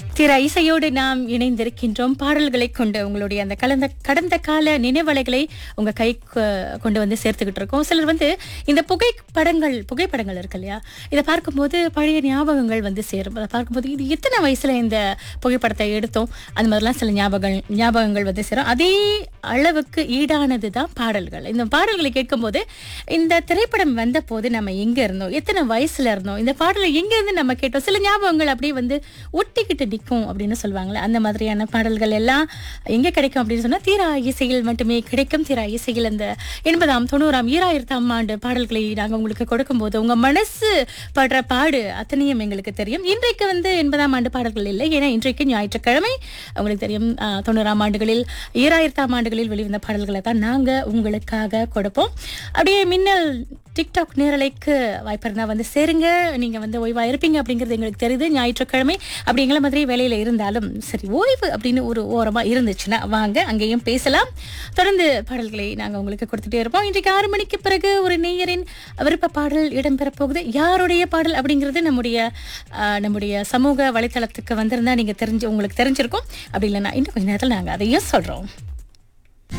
திரு இசையோடு நாம் இணைந்திருக்கின்றோம் பாடல்களை கொண்டு உங்களுடைய அந்த கலந்த கடந்த கால நினைவலைகளை உங்க கை கொண்டு வந்து சேர்த்துக்கிட்டு இருக்கோம் சிலர் வந்து இந்த புகைப்படங்கள் புகைப்படங்கள் இருக்கு இல்லையா இதை பார்க்கும்போது பழைய ஞாபகங்கள் வந்து சேரும் அதை பார்க்கும்போது இது எத்தனை வயசுல இந்த புகைப்படத்தை எடுத்தோம் அந்த மாதிரிலாம் சில ஞாபகங்கள் ஞாபகங்கள் வந்து சேரும் அதே அளவுக்கு ஈடானது தான் பாடல்கள் இந்த பாடல்களை கேட்கும்போது இந்த திரைப்படம் வந்த போது நம்ம எங்க இருந்தோம் எத்தனை வயசுல இருந்தோம் இந்த பாடலை எங்க இருந்து நம்ம கேட்டோம் சில ஞாபகங்கள் அப்படியே வந்து ஒட்டிக்கிட்டு நிற்கும் அப்படின்னு சொல்லுவாங்களே அந்த மாதிரியான பாடல்கள் எல்லாம் எங்க கிடைக்கும் அப்படின்னு சொன்னா தீரா இசையில் மட்டுமே கிடைக்கும் தீரா இசையில் அந்த எண்பதாம் தொண்ணூறாம் ஈராயிரத்தாம் ஆண்டு பாடல்களை நாங்க உங்களுக்கு கொடுக்கும்போது உங்க மனசு படுற பாடு அத்தனையும் எங்களுக்கு தெரியும் இன்றைக்கு வந்து எண்பதாம் ஆண்டு பாடல்கள் இல்லை ஏன்னா இன்றைக்கு ஞாயிற்றுக்கிழமை உங்களுக்கு தெரியும் ஆஹ், தொண்ணூறாம் ஆண்டுகளில் ஈராயிரத்தாம் ஆண்டுகளில் வெளிவந்த பாடல்களை தான் நாங்க உங்களுக்காக கொடுப்போம் அப்படியே மின்னல் டிக்டாக் நேரலைக்கு வாய்ப்பு இருந்தா வந்து சேருங்க நீங்க வந்து ஓய்வா இருப்பீங்க அப்படிங்கிறது எங்களுக்கு தெரியுது ஞாயிற்றுக்கிழமை அப்படிங்கிற மாதிரி வேலையில இருந்தாலும் சரி ஓய்வு அப்படின்னு ஒரு ஓரமா இருந்துச்சுன்னா வாங்க அங்கேயும் பேசலாம் தொடர்ந்து பாடல்களை நாங்க உங்களுக்கு கொடுத்துட்டே இருப்போம் இன்றைக்கு ஆறு மணிக்கு பிறகு ஒரு நேயரின் விருப்ப பாடல் இடம்பெற போகுது யாருடைய பாடல் அப்படிங்கிறது நம்முடைய ஆஹ், நம்முடைய சமூக வலைத்தளத்துக்கு வந்திருந்தா நீங்க தெரிஞ்சு உங்களுக்கு தெரிஞ்சிருக்கும் அப்படி இல்லைன்னா இன்னும் கொஞ்ச நேரத்தில் நாங்க அதையும் சொல்றோம்